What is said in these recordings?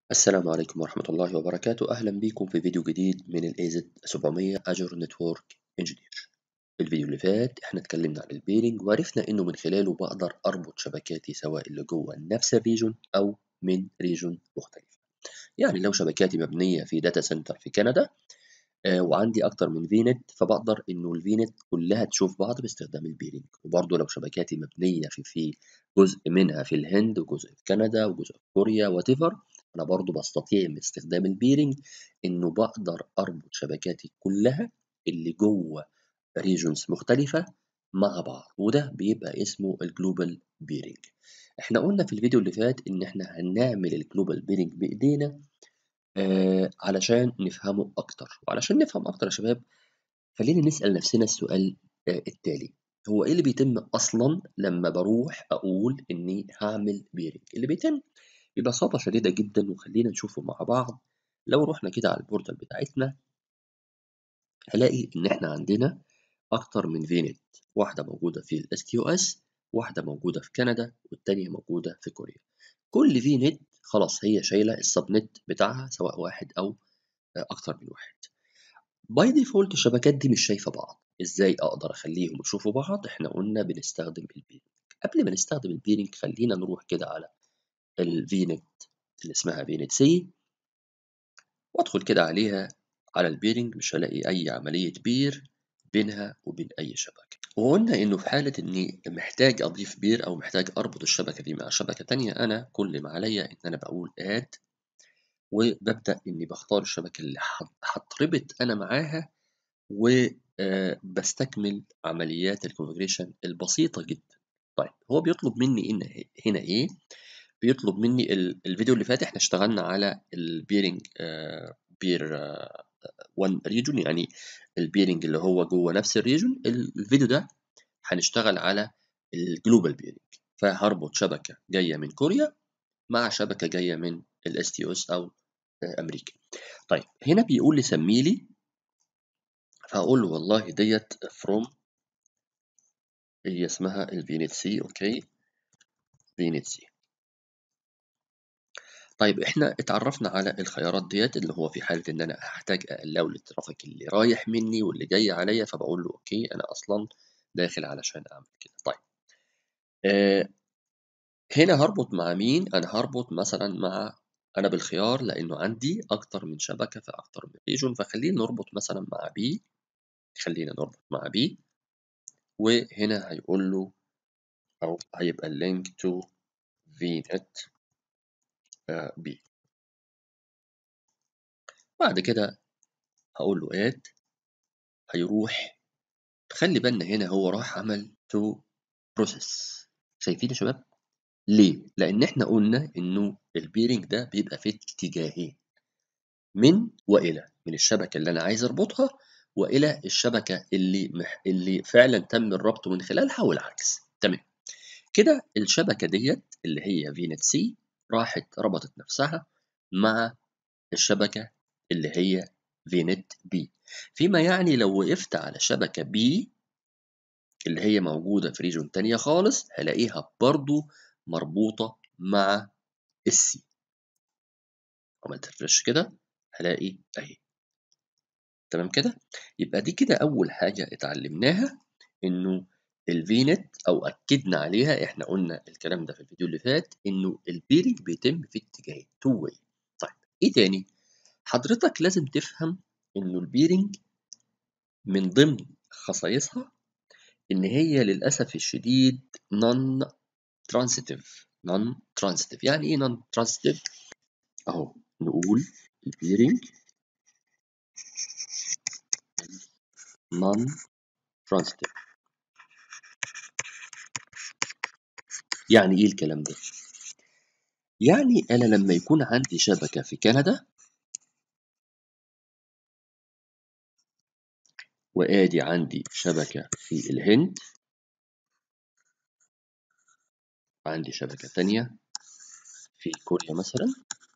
السلام عليكم ورحمة الله وبركاته أهلا بكم في فيديو جديد من ال AZ700 Azure Network Engineer الفيديو اللي فات احنا اتكلمنا عن البيرنج وعرفنا انه من خلاله بقدر اربط شبكاتي سواء اللي جوه نفس الريجون او من ريجون مختلفة يعني لو شبكاتي مبنية في داتا سنتر في كندا آه وعندي اكتر من فينت فبقدر انه الفينت كلها تشوف بعض باستخدام البيرنج وبرضه لو شبكاتي مبنية في في جزء منها في الهند وجزء في كندا وجزء في كوريا وات انا برضو بستطيع من استخدام البيرنج انه بقدر اربط شبكاتي كلها اللي جوه ريجونز مختلفة مع بعض وده بيبقى اسمه الجلوبال بيرنج احنا قلنا في الفيديو اللي فات ان احنا هنعمل الجلوبال بيرنج بايدينا آه علشان نفهمه اكتر وعلشان نفهم اكتر يا شباب خلينا نسأل نفسنا السؤال آه التالي هو ايه اللي بيتم اصلا لما بروح اقول اني هعمل بيرنج اللي بيتم ببساطة شديدة جدا وخلينا نشوفه مع بعض لو رحنا كده على البورتال بتاعتنا هلاقي إن إحنا عندنا أكتر من فينت واحدة موجودة في ال STOS واحدة موجودة في كندا والتانية موجودة في كوريا كل فينت خلاص هي شايلة السبنت بتاعها سواء واحد أو أكتر من واحد باي ديفولت الشبكات دي مش شايفة بعض ازاي اقدر اخليهم يشوفوا بعض احنا قلنا بنستخدم البيرنج قبل ما نستخدم البيرنج خلينا نروح كده على الفينت اللي اسمها فينت سي وادخل كده عليها على البيرنج مش هلاقي اي عملية بير بينها وبين اي شبكة وقلنا انه في حالة اني محتاج اضيف بير او محتاج اربط الشبكة دي مع شبكة تانية انا كل ما عليا ان انا بقول اد وببدأ اني بختار الشبكة اللي هتربط انا معاها وبستكمل عمليات الكونفجريشن البسيطة جدا طيب هو بيطلب مني ان هنا ايه بيطلب مني الفيديو اللي فات احنا اشتغلنا على البيرنج بير 1 ريجون يعني البيرنج اللي هو جوه نفس الريجون الفيديو ده هنشتغل على الجلوبال بيرنج فهربط شبكه جايه من كوريا مع شبكه جايه من الاس تي اس او امريكا طيب هنا بيقول لي سمي لي فاقول له والله ديت فروم هي اسمها الفينيت سي اوكي فينيت سي طيب احنا اتعرفنا على الخيارات ديت اللي هو في حالة ان انا هحتاج اقلل الترافيك اللي رايح مني واللي جاي عليا فبقول له اوكي انا اصلا داخل علشان اعمل كده طيب آه هنا هربط مع مين انا هربط مثلا مع انا بالخيار لانه عندي اكتر من شبكة في اكتر من ريجون فخلينا نربط مثلا مع بي خلينا نربط مع بي وهنا هيقول له او هيبقى اللينك تو فينت بي بعد كده هقول له اد هيروح خلي بالنا هنا هو راح عمل تو بروسيس شايفين يا شباب ليه لان احنا قلنا انه البيرنج ده بيبقى في اتجاهين من والى من الشبكه اللي انا عايز اربطها والى الشبكه اللي مح... اللي فعلا تم الربط من خلالها والعكس تمام كده الشبكه ديت اللي هي فينت سي راحت ربطت نفسها مع الشبكه اللي هي فينت بي فيما يعني لو وقفت على شبكة بي اللي هي موجودة في ريجون تانية خالص هلاقيها برضو مربوطة مع السي عملت ريفرش كده هلاقي اهي تمام كده يبقى دي كده أول حاجة اتعلمناها إنه الفينت أو أكدنا عليها إحنا قلنا الكلام ده في الفيديو اللي فات إنه البيرنج بيتم في اتجاهين تو واي طيب إيه تاني؟ حضرتك لازم تفهم إنه البيرنج من ضمن خصائصها إن هي للأسف الشديد non transitive non transitive يعني إيه non transitive؟ أهو نقول البيرنج non transitive يعني إيه الكلام ده؟ يعني أنا لما يكون عندي شبكة في كندا وآدي عندي شبكة في الهند عندي شبكة تانية في كوريا مثلا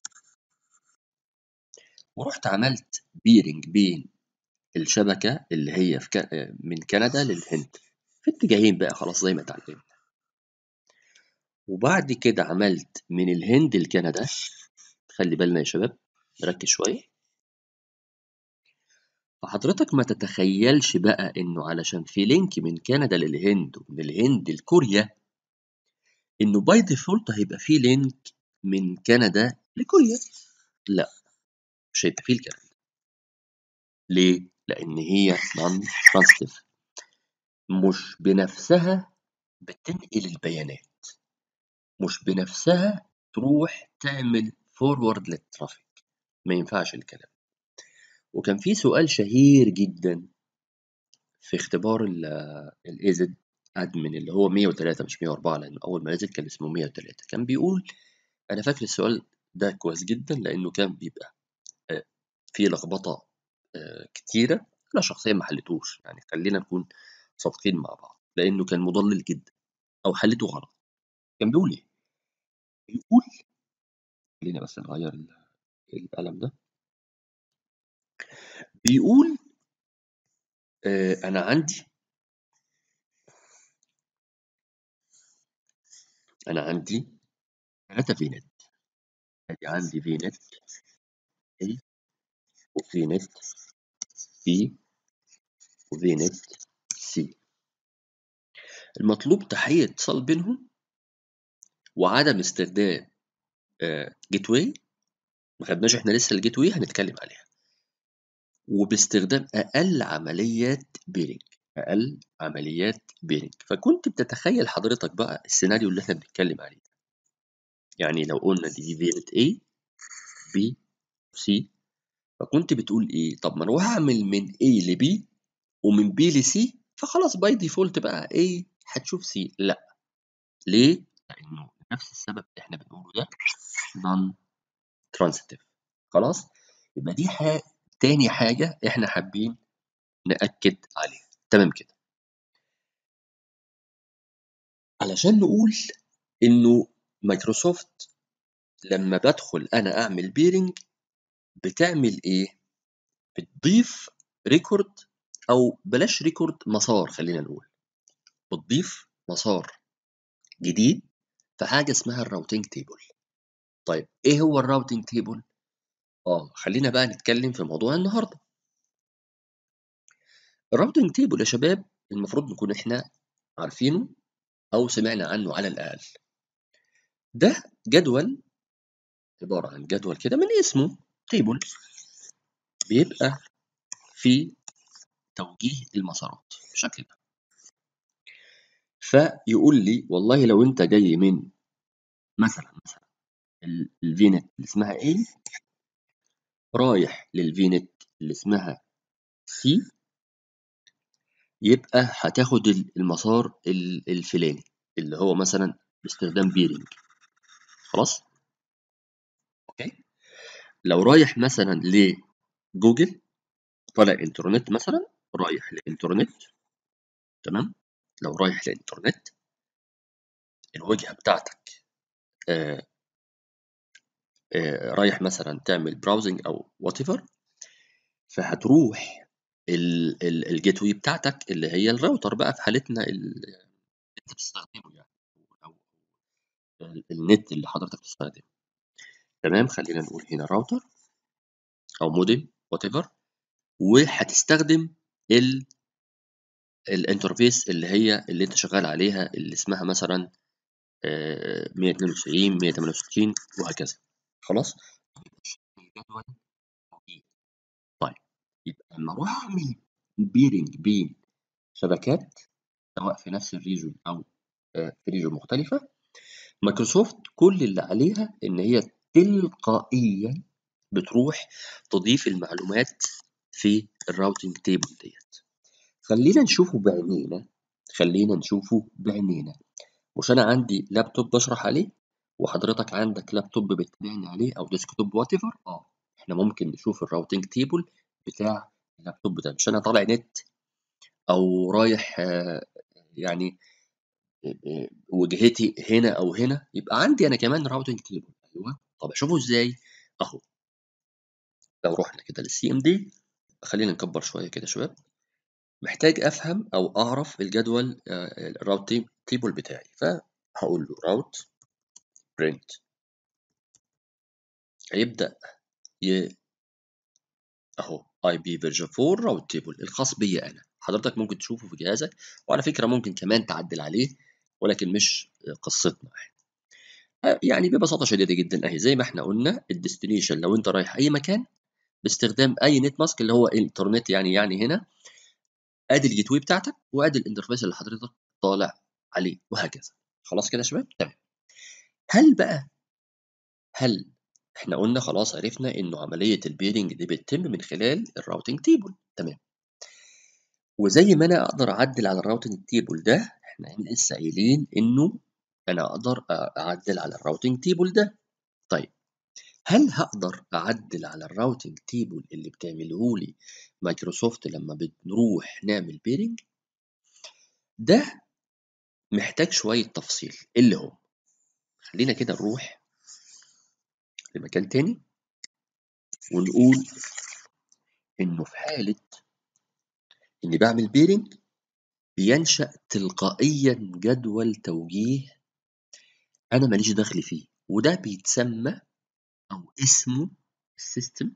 ورحت عملت بيرنج بين الشبكة اللي هي في ك... من كندا للهند في اتجاهين بقى خلاص زي ما اتعلمنا وبعد كده عملت من الهند لكندا خلي بالنا يا شباب نركز شوية فحضرتك ما تتخيلش بقى انه علشان في لينك من كندا للهند ومن الهند لكوريا انه باي ديفولت هيبقى في لينك من كندا لكوريا لا مش هيبقى فيه الكلام ده ليه؟ لأن هي نون ترانسيتيف مش بنفسها بتنقل البيانات مش بنفسها تروح تعمل فورورد للترافيك ما ينفعش الكلام وكان في سؤال شهير جدا في اختبار الايزد ادمن اللي هو 103 مش 104 لان اول ما نزل كان اسمه 103 كان بيقول انا فاكر السؤال ده كويس جدا لانه كان بيبقى آه، في لخبطه آه، كتيره انا شخصيا ما حلتوش يعني خلينا نكون صادقين مع بعض لانه كان مضلل جدا او حلته غلط كان بيقول ايه بيقول خلينا بس نغير القلم ده بيقول آه انا عندي انا عندي ثلاثة فينت ادي عندي فينت A وفينت B وفينت C المطلوب تحقيق اتصال بينهم وعدم استخدام جيت واي ما خدناش احنا لسه الجيت واي هنتكلم عليها وباستخدام اقل عمليات بيرنج اقل عمليات بيرنج فكنت بتتخيل حضرتك بقى السيناريو اللي احنا بنتكلم عليه يعني لو قلنا دي فينت A B C فكنت بتقول ايه طب ما انا هعمل من A ل B ومن B ل C فخلاص باي ديفولت بقى A هتشوف C لا ليه لانه نفس السبب اللي احنا بنقوله ده non transitive خلاص يبقى دي حاجة تاني حاجة احنا حابين نأكد عليها تمام كده علشان نقول انه مايكروسوفت لما بدخل انا اعمل بيرنج بتعمل ايه بتضيف ريكورد او بلاش ريكورد مسار خلينا نقول بتضيف مسار جديد في حاجه اسمها الراوتينج تيبل طيب ايه هو الراوتينج تيبل اه خلينا بقى نتكلم في موضوع النهارده الراوتينج تيبل يا شباب المفروض نكون احنا عارفينه او سمعنا عنه على الاقل ده جدول عباره عن جدول كده من اسمه تيبل بيبقى في توجيه المسارات بالشكل ده فيقول لي والله لو انت جاي من مثلا مثلا الفينت اللي اسمها A رايح للفينت اللي اسمها C يبقى هتاخد المسار الفلاني اللي هو مثلا باستخدام بيرنج خلاص اوكي لو رايح مثلا لجوجل طالع انترنت مثلا رايح لانترنت تمام لو رايح لانترنت الوجهه بتاعتك آه آه رايح مثلا تعمل براوزنج او وات ايفر فهتروح الجيت واي بتاعتك اللي هي الراوتر بقى في حالتنا اللي انت بتستخدمه يعني او النت اللي حضرتك بتستخدمه تمام خلينا نقول هنا راوتر او مودم وات ايفر وهتستخدم ال الانترفيس اللي هي اللي انت شغال عليها اللي اسمها مثلا 192 168 وهكذا خلاص الجدول طيب يبقى لما اروح اعمل بيرنج بين شبكات سواء في نفس الريجون او في ريجون مختلفه مايكروسوفت كل اللي عليها ان هي تلقائيا بتروح تضيف المعلومات في الراوتنج تيبل ديت خلينا نشوفه بعينينا خلينا نشوفه بعينينا مش انا عندي لابتوب بشرح عليه وحضرتك عندك لابتوب بتبيعني عليه او ديسكتوب وات ايفر اه احنا ممكن نشوف الراوتنج تيبل بتاع اللابتوب ده مش انا طالع نت او رايح آه يعني آه وجهتي هنا او هنا يبقى عندي انا كمان راوتنج تيبل ايوه طب اشوفه ازاي اهو لو رحنا كده للسي ام دي خلينا نكبر شويه كده يا شباب محتاج افهم او اعرف الجدول الراوت تيبل بتاعي فهقول له راوت برنت هيبدأ ي أهو IP version 4 راوت تيبل الخاص بيا أنا حضرتك ممكن تشوفه في جهازك وعلى فكرة ممكن كمان تعدل عليه ولكن مش قصتنا يعني ببساطة شديدة جدا أهي زي ما احنا قلنا الديستنيشن لو أنت رايح أي مكان باستخدام أي نت ماسك اللي هو الإنترنت يعني يعني هنا ادي الجيت واي بتاعتك وادي الانترفيس اللي حضرتك طالع عليه وهكذا خلاص كده يا شباب تمام هل بقى هل احنا قلنا خلاص عرفنا انه عمليه البيرنج دي بتتم من خلال الراوتنج تيبل تمام وزي ما انا اقدر اعدل على الراوتنج تيبل ده احنا لسه قايلين انه انا اقدر اعدل على الراوتنج تيبل ده طيب هل هقدر اعدل على الراوتنج تيبل اللي بتعمله لي مايكروسوفت لما بنروح نعمل بيرنج ده محتاج شويه تفصيل اللي هو خلينا كده نروح لمكان تاني ونقول انه في حاله اني بعمل بيرنج بينشأ تلقائيا جدول توجيه انا ماليش دخل فيه وده بيتسمى او اسمه السيستم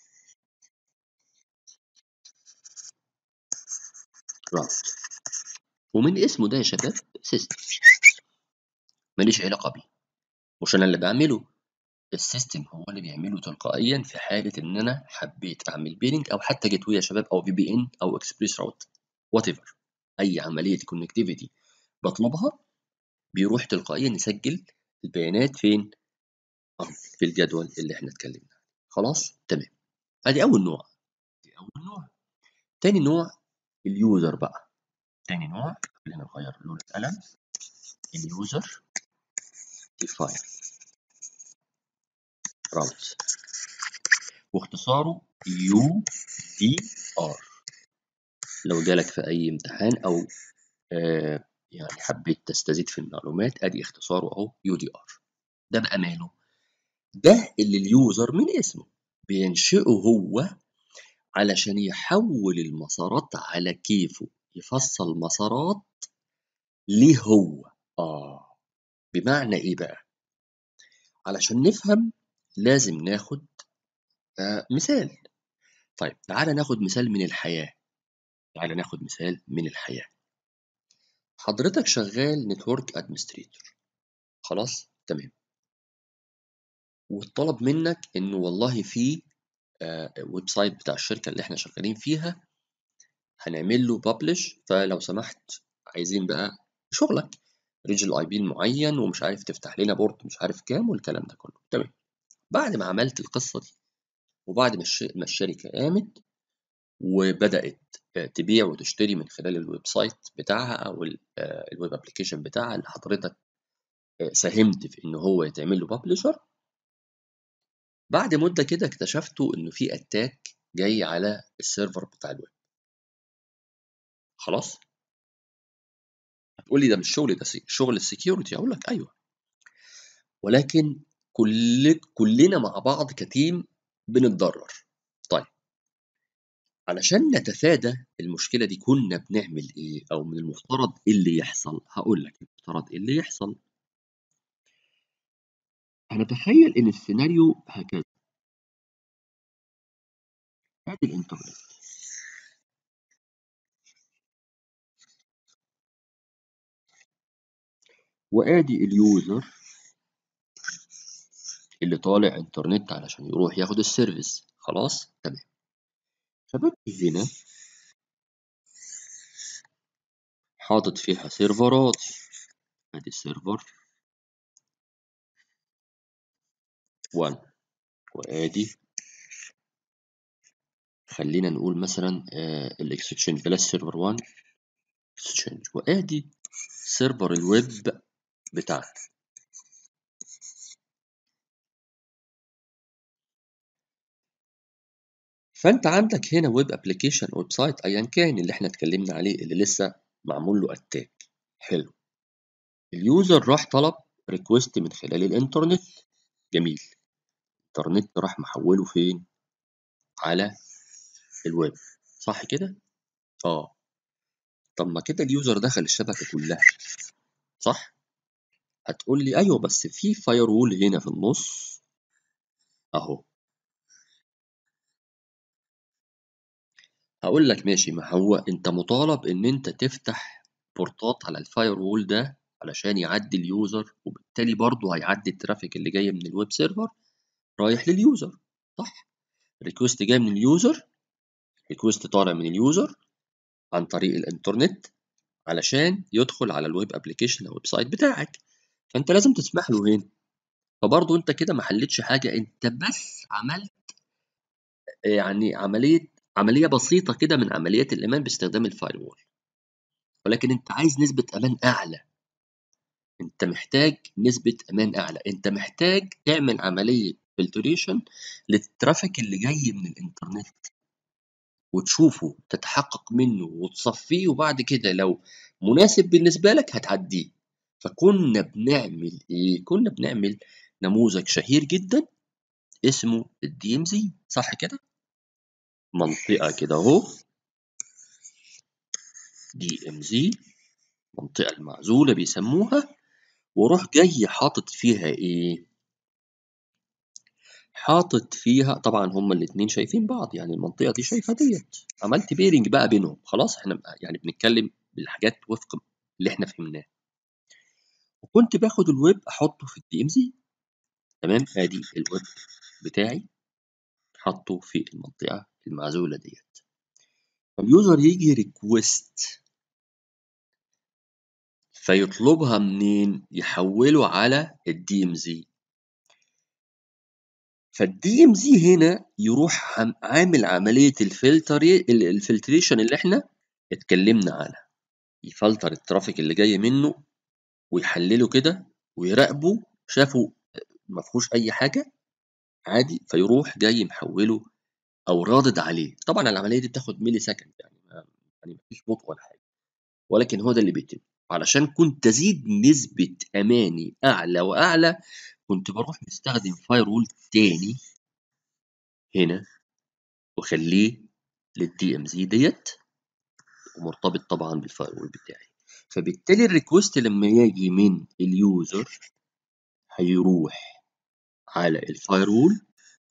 راوت ومن اسمه ده يا شباب سيستم ماليش علاقه بيه مش انا اللي بعمله السيستم هو اللي بيعمله تلقائيا في حاله ان انا حبيت اعمل بيرنج او حتى جيت يا شباب او في بي ان او اكسبريس راوت وات ايفر اي عمليه كونكتيفيتي بطلبها بيروح تلقائيا يسجل البيانات فين اهو في الجدول اللي احنا اتكلمنا عنه خلاص تمام ادي اول نوع دي اول نوع تاني نوع اليوزر بقى تاني نوع خلينا نغير لون القلم اليوزر ديفاين راوت واختصاره يو دي ار لو جالك في اي امتحان او آه يعني حبيت تستزيد في المعلومات ادي اختصاره اهو يو دي ار ده بقى ماله ده اللي اليوزر من اسمه بينشئه هو علشان يحول المسارات على كيفه يفصل مسارات ليه هو اه بمعنى ايه بقى علشان نفهم لازم ناخد آه مثال طيب تعالى ناخد مثال من الحياة تعالى ناخد مثال من الحياة حضرتك شغال نتورك ادمنستريتور خلاص تمام وطلب منك انه والله في آه ويب سايت بتاع الشركة اللي احنا شغالين فيها هنعمل له ببلش فلو سمحت عايزين بقى شغلك ريجل اي بي معين ومش عارف تفتح لنا بورت مش عارف كام والكلام ده كله تمام بعد ما عملت القصة دي وبعد ما الشركة قامت وبدأت تبيع وتشتري من خلال الويب سايت بتاعها أو الويب ابلكيشن بتاعها اللي حضرتك ساهمت في إن هو يتعمل له ببلشر بعد مدة كده اكتشفتوا إنه في أتاك جاي على السيرفر بتاع الويب خلاص هتقول لي ده مش شغل ده شغل السكيورتي اقول لك ايوه ولكن كل كلنا مع بعض كتيم بنتضرر طيب علشان نتفادى المشكله دي كنا بنعمل ايه او من المفترض ايه اللي يحصل هقول لك المفترض ايه اللي يحصل هنتخيل ان السيناريو هكذا ادي الانترنت وادي اليوزر اللي طالع انترنت علشان يروح ياخد السيرفيس خلاص تمام فبدي هنا حاطط فيها سيرفرات ادي سيرفر 1 وادي خلينا نقول مثلا الاكستشينج بلاش سيرفر 1 اكستشينج وادي سيرفر الويب بتاعنا فانت عندك هنا ويب ابلكيشن ويب سايت ايا كان اللي احنا اتكلمنا عليه اللي لسه معمول له اتاك حلو اليوزر راح طلب ريكوست من خلال الانترنت جميل الانترنت راح محوله فين على الويب صح كده اه طب ما كده اليوزر دخل الشبكه كلها صح هتقول لي ايوه بس في فاير وول هنا في النص اهو هقول لك ماشي ما هو انت مطالب ان انت تفتح بورتات على الفاير وول ده علشان يعدي اليوزر وبالتالي برضه هيعدي الترافيك اللي جاي من الويب سيرفر رايح لليوزر صح ريكوست جاي من اليوزر ريكوست طالع من اليوزر عن طريق الانترنت علشان يدخل على الويب ابلكيشن او الويب سايت بتاعك فانت لازم تسمح له هنا فبرضه انت كده ما حلتش حاجه انت بس عملت يعني عمليه عمليه بسيطه كده من عمليات الامان باستخدام الفاير وول ولكن انت عايز نسبه امان اعلى انت محتاج نسبه امان اعلى انت محتاج تعمل عمليه فلتريشن للترافيك اللي جاي من الانترنت وتشوفه تتحقق منه وتصفيه وبعد كده لو مناسب بالنسبه لك هتعديه فكنا بنعمل ايه كنا بنعمل نموذج شهير جدا اسمه الدي ام زي صح كده منطقه كده اهو دي ام زي المنطقه المعزوله بيسموها وروح جاي حاطط فيها ايه حاطط فيها طبعا هما الاتنين شايفين بعض يعني المنطقه دي شايفه ديت عملت بيرنج بقى بينهم خلاص احنا يعني بنتكلم بالحاجات وفق اللي احنا فهمناه وكنت باخد الويب احطه في الدي ام زي تمام ادي الويب بتاعي حطه في المنطقه المعزوله ديت فاليوزر يجي ريكويست فيطلبها منين يحوله على الدي ام زي فالدي ام زي هنا يروح عامل عمليه الفلتر الفلتريشن اللي احنا اتكلمنا عنها يفلتر الترافيك اللي جاي منه ويحلله كده ويراقبه شافه ما فيهوش اي حاجه عادي فيروح جاي محوله او رادد عليه طبعا العمليه دي بتاخد ميلي سكند يعني ما يعني مفيش بطء ولا حاجه ولكن هو ده اللي بيتم علشان كنت تزيد نسبه اماني اعلى واعلى كنت بروح مستخدم فاير وول تاني هنا واخليه للدي ام زي ديت ومرتبط طبعا بالفاير وول بتاعي فبالتالي الريكوست لما يجي من اليوزر هيروح على الفاير وول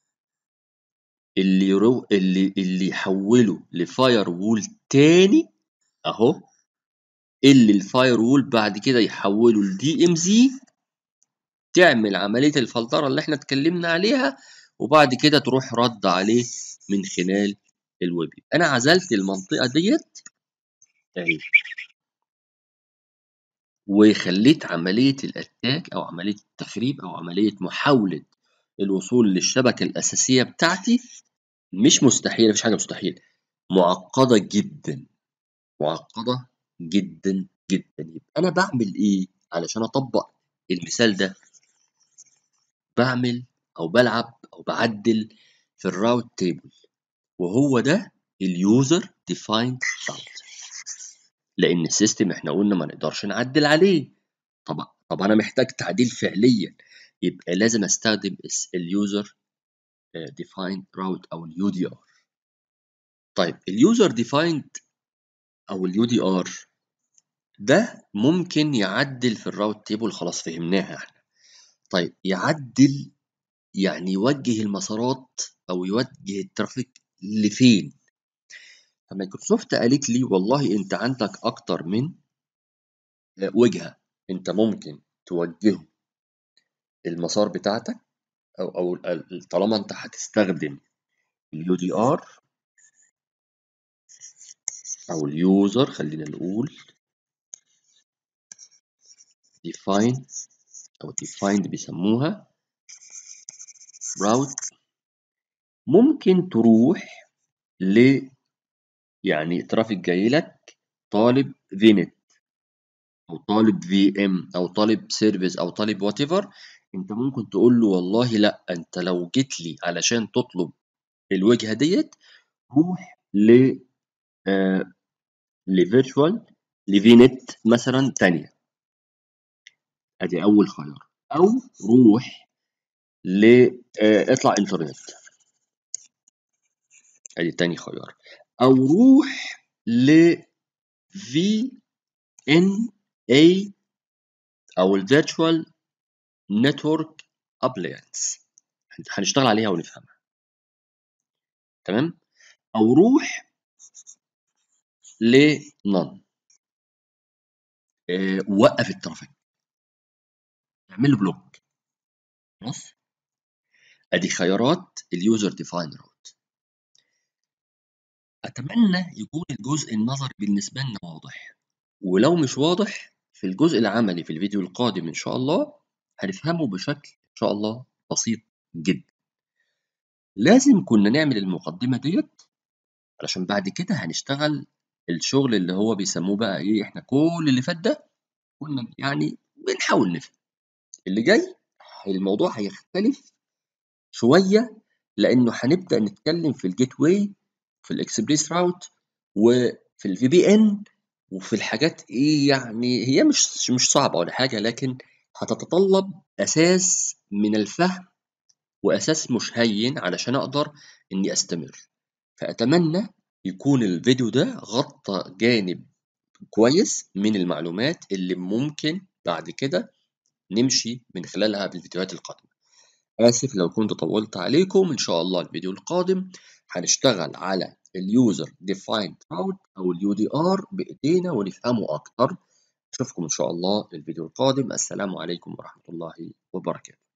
اللي يرو اللي اللي يحوله لفاير وول تاني اهو اللي الفاير وول بعد كده يحوله لدي ام زي تعمل عمليه الفلتره اللي احنا اتكلمنا عليها وبعد كده تروح رد عليه من خلال الويب انا عزلت المنطقه ديت اهي وخليت عمليه الاتاك او عمليه التخريب او عمليه محاوله الوصول للشبكه الاساسيه بتاعتي مش مستحيله مفيش حاجه مستحيل معقده جدا معقده جدا جدا يبقى انا بعمل ايه علشان اطبق المثال ده بعمل او بلعب او بعدل في الراوت تيبل وهو ده اليوزر ديفايند راوت لان السيستم احنا قلنا ما نقدرش نعدل عليه طب طب انا محتاج تعديل فعليا يبقى لازم استخدم اليوزر ديفايند راوت او اليو دي ار طيب اليوزر ديفايند او اليو دي ار ده ممكن يعدل في الراوت تيبل خلاص فهمناها احنا طيب يعدل يعني يوجه المسارات او يوجه الترافيك لفين فمايكروسوفت قالت لي والله انت عندك اكتر من وجهه انت ممكن توجهه المسار بتاعتك او او طالما انت هتستخدم اليو دي ار او اليوزر خلينا نقول define او defined بيسموها route ممكن تروح ل يعني ترافيك جاي لك طالب فينت او طالب في ام او طالب سيرفيس او طالب وات ايفر انت ممكن تقول له والله لا انت لو جيت لي علشان تطلب الوجهه ديت روح ل آه لفيرتشوال لفينت مثلا تانية ادي اول خيار او روح ل آه اطلع انترنت ادي تاني خيار او روح ل في ان اي او الفيرتشوال نتورك ابلاينس هنشتغل عليها ونفهمها تمام او روح لنون آه، وقف الترافيك اعمل له بلوك خلاص ادي خيارات اليوزر ديفاين روت اتمنى يكون الجزء النظري بالنسبه لنا واضح ولو مش واضح في الجزء العملي في الفيديو القادم ان شاء الله هنفهمه بشكل ان شاء الله بسيط جدا لازم كنا نعمل المقدمه ديت علشان بعد كده هنشتغل الشغل اللي هو بيسموه بقى ايه احنا كل اللي فات ده كنا يعني بنحاول نفهم اللي جاي الموضوع هيختلف شويه لانه هنبدا نتكلم في الجيت واي في الاكسبريس راوت وفي الفي بي ان وفي الحاجات ايه يعني هي مش مش صعبه ولا حاجه لكن هتتطلب اساس من الفهم واساس مش هين علشان اقدر اني استمر فاتمنى يكون الفيديو ده غطى جانب كويس من المعلومات اللي ممكن بعد كده نمشي من خلالها في الفيديوهات القادمة آسف لو كنت طولت عليكم إن شاء الله الفيديو القادم هنشتغل على اليوزر ديفايند راوت أو اليو دي آر بإيدينا ونفهمه أكتر أشوفكم إن شاء الله الفيديو القادم السلام عليكم ورحمة الله وبركاته